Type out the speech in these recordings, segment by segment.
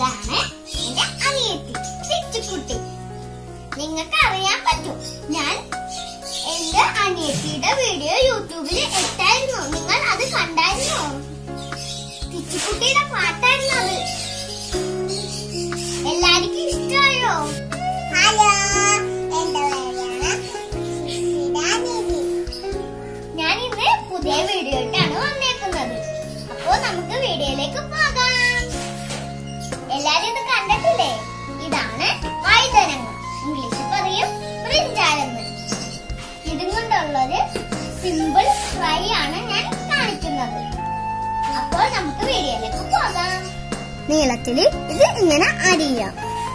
ഇതാണ് എന്റെ അനിയത്തി തെച്ചുക്കുട്ടി നിങ്ങൾക്ക് അറിയാൻ പറ്റും ഞാൻ എന്റെ അനിയത്തിയുടെ വീഡിയോ യൂട്യൂബിൽ ഇട്ടായിരുന്നു നിങ്ങൾ അത് കണ്ടായിരുന്നോ തെച്ചുക്കുട്ടിയുടെ പാട്ടായിരുന്നു അത് എല്ലാവർക്കും ഇഷ്ടമായോ ഹലോ എന്റെ ഞാൻ ഇന്ന് പുതിയ വീഡിയോ ആയിട്ടാണ് വന്നേക്കുന്നത് അപ്പോ നമുക്ക് വീഡിയോയിലേക്ക് പോകാം എല്ലാരും ഇത് കണ്ടിട്ടില്ലേ ഇതാണ് വൈതനങ്ങ ഇംഗ്ലീഷിൽ പറയും ബ്രിഞ്ചാലെന്ന് ഇതും കൊണ്ടുള്ളൊരു സിമ്പിൾ ഫ്രൈ ആണ് ഞാൻ കാണിക്കുന്നത് അപ്പോൾ നമുക്ക് വീഡിയോയിലേക്ക് പോകാം നീളത്തില് ഇത് ഇങ്ങനെ അരിയാം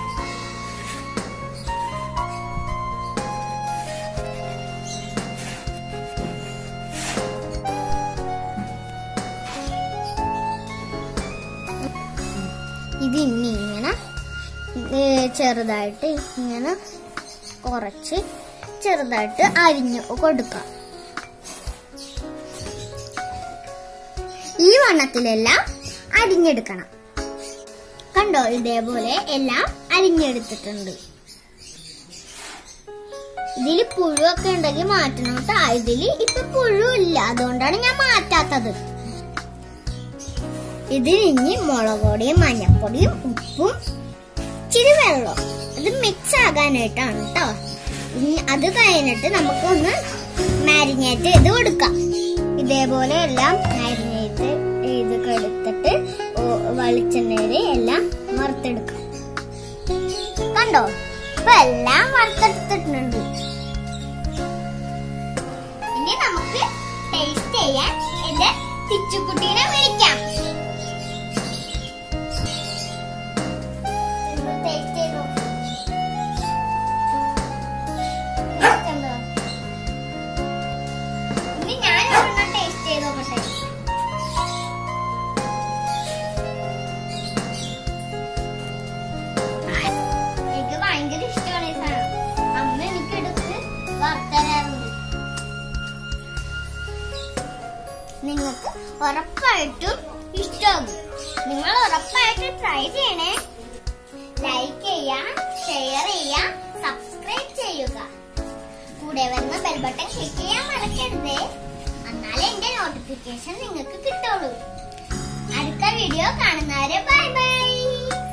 ഇത് ഇനി ഇങ്ങനെ ഏ, ചെറുതായിട്ട് ഇങ്ങനെ കുറച്ച് ചെറുതായിട്ട് അരിഞ്ഞു കൊടുക്കാം ഈ വണ്ണത്തിലെല്ലാം അരിഞ്ഞെടുക്കണം കണ്ടോ ഇതേപോലെ എല്ലാം അരിഞ്ഞെടുത്തിട്ടുണ്ട് ഇതിൽ പുഴുവൊക്കെ ഉണ്ടെങ്കിൽ മാറ്റണം കേട്ടോ ഇതില് ഇപ്പൊ പുഴു ഇല്ല അതുകൊണ്ടാണ് ഞാൻ മാറ്റാത്തത് ഇതിൽ ഇനി മുളക് പൊടിയും മഞ്ഞപ്പൊടിയും ഉപ്പും ഇച്ചിരി വെള്ളം ഇത് മിക്സ് ആകാനായിട്ടാണ് കേട്ടോ ഇനി അത് കഴിഞ്ഞിട്ട് നമുക്കൊന്ന് മാരിനേറ്റ് ചെയ്ത് കൊടുക്കാം ഇതേപോലെ എല്ലാം മാരിനേറ്റ് ചെയ്ത് എടുത്തിട്ട് വെളിച്ചെണ്ണയിൽ എല്ലാം വറുത്തെടുക്കാം കണ്ടോ ഇപ്പൊ എല്ലാം വറുത്തെടുത്തിട്ടുണ്ട് ഇനി നമുക്ക് ടേസ്റ്റ് ചെയ്യാൻ എന്റെ തിച്ചുക്കുട്ടീനെ വിളിക്കാം ടേസ്റ്റ് ചെയ്തു ഇഷ്ടമുണ്ടോ? ഇനി ഞാൻ ഒരെണ്ണം ടേസ്റ്റ് ചെയ്ത് നോക്കട്ടെ എനിക്ക് ഭയങ്കര ഇഷ്ടമാണ് ഈ സാധനം അമ്മ എനിക്ക് എടുത്ത് വറുത്തരാറുണ്ട് നിങ്ങൾക്ക് ഉറപ്പായിട്ടും ഇഷ്ടമാകും നിങ്ങൾ ഉറപ്പായിട്ടും ട്രൈ ചെയ്യണേ ലൈക്ക് ചെയ്യാം ഷെയർ ചെയ്യാം സബ്സ്ക്രൈബ് ചെയ്യുക കൂടെ വരുന്ന ബെൽ ബട്ടൺ ക്ലിക്ക് ചെയ്യാൻ മറക്കരുതേ എന്നാലേ എന്റെ നോട്ടിഫിക്കേഷൻ നിങ്ങൾക്ക് കിട്ടുള്ളൂ അടുത്ത വീഡിയോ കാണുന്നവരെ ബൈ ബൈ